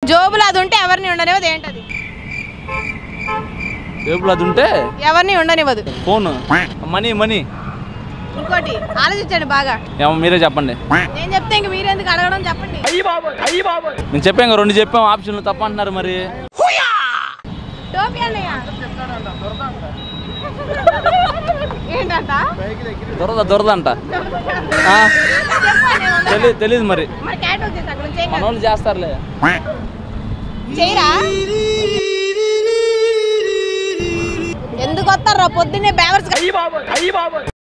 జోబులు అది ఉంటే ఎవరిని ఉండనివ్వదు ఏంటది జేబులో అది ఉంటే ఎవరిని ఉండనివ్వదు ఫోన్ మనీ మనీ ఇంకోటి ఆలోచించండి బాగా ఏమో మీరే చెప్పండి నేను చెప్తే ఇంక మీరెందుకు అడగడం చెప్పండి నేను చెప్పాను కదా, రెండు చెప్పాం ఆప్షన్లు తప్ప అంటున్నారు మరి టోపీ అన్నయ్య ఏంటంట దొరద దొరదంట ఆ, చెప్పండి తెలీదు తెలీదు మరి మరి క్యాట్ వచ్చేసి అక్కడ నుంచి ఏం మన కాదు. వాళ్ళు చేస్తారులే చేయరా ఎందుకు వస్తారా పొద్దున్నే బేవర్స్